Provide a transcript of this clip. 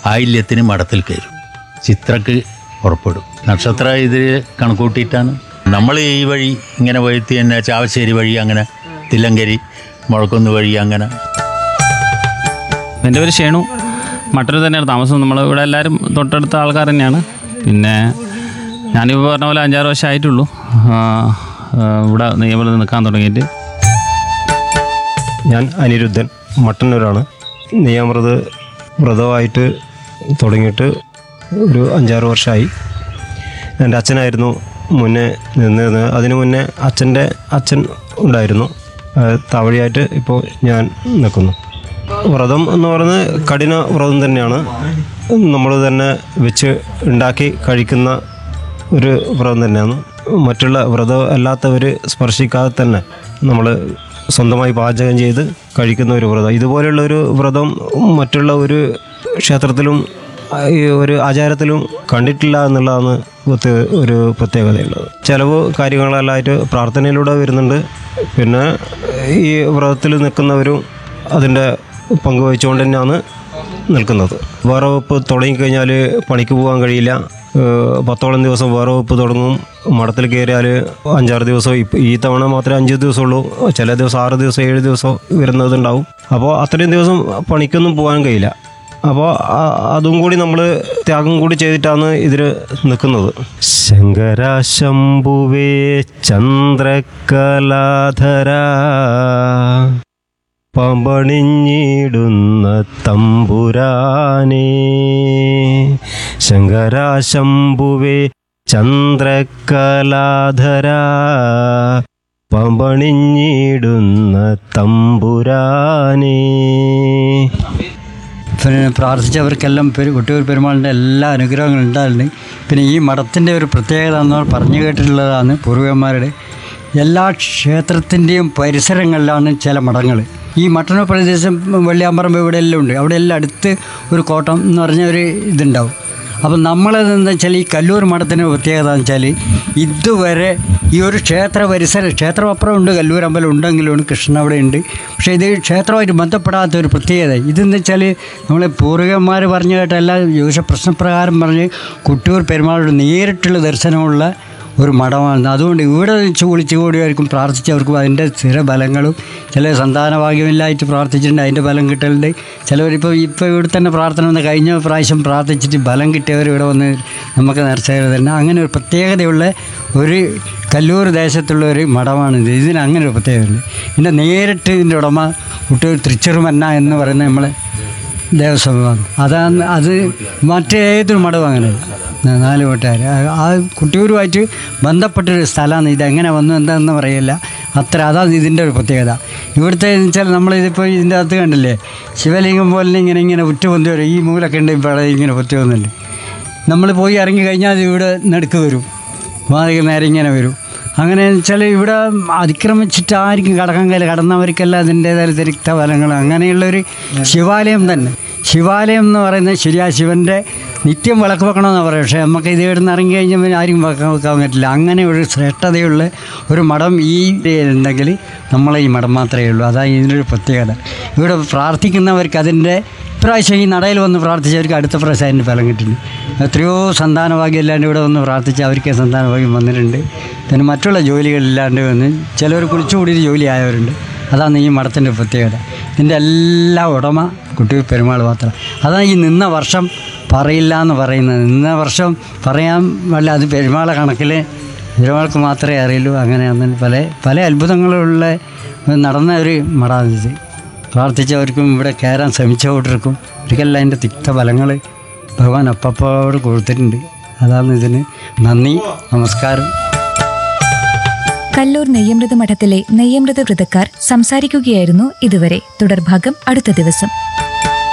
ആയില്യത്തിന് മഠത്തിൽ കയറും ചിത്രക്ക് പുറപ്പെടും നക്ഷത്ര ഇതിൽ കണക്കൂട്ടിയിട്ടാണ് നമ്മൾ ഈ വഴി ഇങ്ങനെ വഴുത്തി തന്നെ ചാവശ്ശേരി വഴി അങ്ങനെ തില്ലങ്കരി മുഴക്കുന്ന് വഴി അങ്ങനെ എൻ്റെ പേര് ഷേണു മട്ടൂർ തന്നെയാണ് താമസം നമ്മൾ ഇവിടെ എല്ലാവരും തൊട്ടടുത്ത ആൾക്കാർ തന്നെയാണ് പിന്നെ ഞാനിപ്പോൾ പറഞ്ഞ പോലെ അഞ്ചാറ് വർഷം ആയിട്ടുള്ളൂ ആ, ആ, ഇവിടെ നിയമത്തിൽ നിൽക്കാൻ തുടങ്ങിയിട്ട് ഞാൻ അനിരുദ്ധൻ മട്ടന്നൂരാണ് നെയ്യാമൃത് വ്രതമായിട്ട് തുടങ്ങിയിട്ട് ഒരു അഞ്ചാറ് വർഷമായി എൻ്റെ അച്ഛനായിരുന്നു മുന്നേ നിന്നിരുന്നത് അതിനു മുന്നേ അച്ഛൻ്റെ അച്ഛൻ ഉണ്ടായിരുന്നു ആ, താവഴിയായിട്ട് ഇപ്പോൾ ഞാൻ നിൽക്കുന്നു വ്രതം എന്ന് പറയുന്നത് കഠിന വ്രതം തന്നെയാണ് നമ്മൾ തന്നെ വെച്ച് ഉണ്ടാക്കി കഴിക്കുന്ന ഒരു വ്രതം തന്നെയാണ് മറ്റുള്ള വ്രതം അല്ലാത്തവർ സ്പർശിക്കാതെ തന്നെ നമ്മൾ സ്വന്തമായി പാചകം ചെയ്ത് കഴിക്കുന്ന ഒരു വ്രതം ഇതുപോലെയുള്ള ഒരു വ്രതം മറ്റുള്ള ഒരു ക്ഷേത്രത്തിലും ആ, ഈ ഒരു ആചാരത്തിലും കണ്ടിട്ടില്ല എന്നുള്ളതാണ് ഇവിടുത്തെ ഒരു പ്രത്യേകതയുള്ളത് ചിലവ് കാര്യങ്ങളെല്ലാമായിട്ട് പ്രാർത്ഥനയിലൂടെ വരുന്നുണ്ട് പിന്നെ ഈ വ്രതത്തിൽ നിൽക്കുന്നവരും അതിൻ്റെ പങ്കുവഹിച്ചുകൊണ്ട് തന്നെയാണ് നിൽക്കുന്നത് വേറവെപ്പ് തുടങ്ങിക്കഴിഞ്ഞാൽ പണിക്ക് പോകാൻ കഴിയില്ല ഏഹ് പത്തോളം ദിവസം വേറവെപ്പ് തുടങ്ങും മഠത്തിൽ കയറിയാൽ അഞ്ചാറ് ദിവസം ഇപ്പം ഈ തവണ മാത്രമേ അഞ്ച് ദിവസമുള്ളൂ ചില ദിവസം ആറ് ദിവസം ഏഴ് ദിവസം വരുന്നതുണ്ടാവും അപ്പോൾ അത്രയും ദിവസം പണിക്കൊന്നും പോകാൻ കഴിയില്ല അപ്പോൾ അതും കൂടി നമ്മൾ ത്യാഗം കൂടി ചെയ്തിട്ടാണ് ഇതിൽ നിൽക്കുന്നത് ശങ്കര ശംഭുവേ ചന്ദ്രകലാധര പമ്പണിഞ്ഞിടുന്ന തമ്പുരാനേ ശങ്കരാശംഭുവേ ചന്ദ്രകലാധര പമ്പണിഞ്ഞിടുന്ന തമ്പുരാനേ പിന്നെ പ്രാർത്ഥിച്ചവർക്കെല്ലാം പെരു കൊട്ടിയൂർ പെരുമാളിൻ്റെ എല്ലാ അനുഗ്രഹങ്ങളും ഉണ്ടായിട്ടുണ്ട് പിന്നെ ഈ മഠത്തിൻ്റെ ഒരു പ്രത്യേകത എന്ന് പറഞ്ഞു കേട്ടിട്ടുള്ളതാണ് പൂർവികന്മാരുടെ എല്ലാ ക്ഷേത്രത്തിൻ്റെയും പരിസരങ്ങളിലാണ് ചില മഠങ്ങൾ ഈ മട്ടന്നൂർ പ്രദേശം വെള്ളിയാമ്പറമ്പ് ഇവിടെ എല്ലാം ഉണ്ട് അവിടെ എല്ലാം അടുത്ത് ഒരു കോട്ടം എന്ന് പറഞ്ഞ ഒരു ഇതുണ്ടാവും അപ്പം നമ്മളത് എന്താ വെച്ചാൽ ഈ കല്ലൂർ മഠത്തിൻ്റെ പ്രത്യേകത എന്ന് വെച്ചാൽ ഇതുവരെ ഈ ഒരു ക്ഷേത്ര പരിസരം ക്ഷേത്രം അപ്പുറം ഉണ്ട് കല്ലൂർ അമ്പലം ഉണ്ടെങ്കിലും കൃഷ്ണൻ അവിടെ ഉണ്ട് പക്ഷേ ഇത് ക്ഷേത്രമായിട്ട് ബന്ധപ്പെടാത്ത ഒരു പ്രത്യേകത ഇതെന്ന് വെച്ചാൽ നമ്മൾ പൂർവികന്മാർ പറഞ്ഞു കേട്ട എല്ലാ ജ്യോതിഷ പ്രശ്നപ്രകാരം പറഞ്ഞ് കുട്ടിയൂർ പെരുമാളുടെ നേരിട്ടുള്ള ദർശനമുള്ള ഒരു മഠമാണ് അതുകൊണ്ട് ഇവിടെ വെച്ച് വിളിച്ചു കൂടിയായിരിക്കും പ്രാർത്ഥിച്ചവർക്കും അതിൻ്റെ സ്ഥിരബലങ്ങളും ചില സന്താനഭാഗ്യമില്ലായിട്ട് പ്രാർത്ഥിച്ചിട്ടുണ്ട് അതിൻ്റെ ബലം കിട്ടലുണ്ട് ചിലവരിപ്പോൾ ഇപ്പോൾ ഇവിടെ തന്നെ പ്രാർത്ഥന വന്ന് കഴിഞ്ഞ പ്രാവശ്യം പ്രാർത്ഥിച്ചിട്ട് ബലം കിട്ടിയവർ ഇവിടെ വന്ന് നമുക്ക് നേർച്ചകൾ തന്നെ അങ്ങനെ ഒരു പ്രത്യേകതയുള്ള ഒരു കല്ലൂർ ദേശത്തുള്ള ഒരു മഠമാണിത് ഇതിന് അങ്ങനെ ഒരു പ്രത്യേകതയുണ്ട് പിന്നെ നേരിട്ട് ഇതിൻ്റെ ഉടമ കുട്ടിയൂർ തൃച്ചെറുമന്ന എന്ന് പറയുന്ന നമ്മളെ ദേവസ്വമാണ് അതാണ് അത് മറ്റേതൊരു മഠവും അങ്ങനെയല്ല ന- നാല് വീട്ടുകാർ ആ കുട്ടിയൂരുമായിട്ട് ബന്ധപ്പെട്ടൊരു സ്ഥലമാണ് ഇതെങ്ങനെ വന്നു എന്താണെന്ന് പറയില്ല അത്ര അതാണ് ഇതിൻ്റെ ഒരു പ്രത്യേകത ഇവിടുത്തെ എന്ന് വെച്ചാൽ നമ്മളിതിപ്പോൾ ഇതിൻ്റെ അകത്ത് കണ്ടില്ലേ ശിവലിംഗം പോലെ ഇങ്ങനെ ഇങ്ങനെ ഉറ്റ പൊന്തി വരും ഈ മൂലൊക്കെ ഉണ്ട് ഇവിടെ ഇങ്ങനെ പൊത്തി വന്നിട്ടുണ്ട് നമ്മൾ പോയി ഇറങ്ങി കഴിഞ്ഞാൽ അത് ഇവിടെ നടുക്ക് വരും വാതിൽ നേരെ ഇങ്ങനെ വരും അങ്ങനെ വെച്ചാൽ ഇവിടെ അതിക്രമിച്ചിട്ട് ആർക്കും കടക്കാൻ കഴിയില്ല കടന്നവർക്കെല്ലാം അതിൻ്റേതായ തിരിക്ത ഫലങ്ങൾ അങ്ങനെയുള്ളൊരു ശിവാലയം തന്നെ ശിവാലയം എന്ന് പറയുന്നത് ശരിയാ ശിവൻ്റെ നിത്യം വിളക്ക് വെക്കണമെന്ന് പറയും പക്ഷേ നമുക്ക് ഇത് ഇവിടെ നിന്ന് ഇറങ്ങി കഴിഞ്ഞാൽ പിന്നെ ആരും വെക്കാൻ വെക്കാൻ പറ്റില്ല അങ്ങനെ ഒരു ശ്രേഷ്ഠതയുള്ള ഒരു മഠം ഈ ഉണ്ടെങ്കിൽ നമ്മളെ ഈ മഠം മാത്രമേ ഉള്ളൂ അതാണ് ഇതിനൊരു പ്രത്യേകത ഇവിടെ പ്രാർത്ഥിക്കുന്നവർക്ക് അതിൻ്റെ ഇപ്രാവശ്യം ഈ നടയിൽ വന്ന് പ്രാർത്ഥിച്ചവർക്ക് അടുത്ത പ്രാവശ്യം അതിൻ്റെ ഫലം കിട്ടുന്നുണ്ട് എത്രയോ സന്താനഭാഗ്യം ഇല്ലാണ്ട് ഇവിടെ വന്ന് പ്രാർത്ഥിച്ച് അവർക്ക് സന്താനഭാഗ്യം വന്നിട്ടുണ്ട് പിന്നെ മറ്റുള്ള ജോലികളില്ലാണ്ട് വന്ന് ചിലവർ കുളിച്ചുകൂടിയിട്ട് ജോലി ആയവരുണ്ട് അതാണ് ഈ മഠത്തിൻ്റെ പ്രത്യേകത ഇതിൻ്റെ എല്ലാ ഉടമ കുട്ടി പെരുമാൾ മാത്രം അതാണ് ഈ നിന്ന വർഷം പറയില്ല എന്ന് പറയുന്നത് നിന്ന വർഷം പറയാൻ വല്ല അത് പെരുമാളെ കണക്കിൽ പെരുമാൾക്ക് മാത്രമേ അറിയുള്ളൂ അങ്ങനെ അങ്ങനെ പല പല അത്ഭുതങ്ങളുള്ള നടന്ന ഒരു മഠാണിത് പ്രാർത്ഥിച്ചവർക്കും ഇവിടെ കയറാൻ ശ്രമിച്ചവർക്കും ഒരിക്കലും അതിൻ്റെ തിക്ത ഫലങ്ങൾ ഭഗവാൻ അപ്പപ്പോട് കൊടുത്തിട്ടുണ്ട് അതാണ് ഇതിന് നന്ദി നമസ്കാരം കല്ലൂർ നെയ്യമൃത മഠത്തിലെ നെയ്യമൃത വ്രതക്കാർ സംസാരിക്കുകയായിരുന്നു ഇതുവരെ തുടർഭാഗം അടുത്ത ദിവസം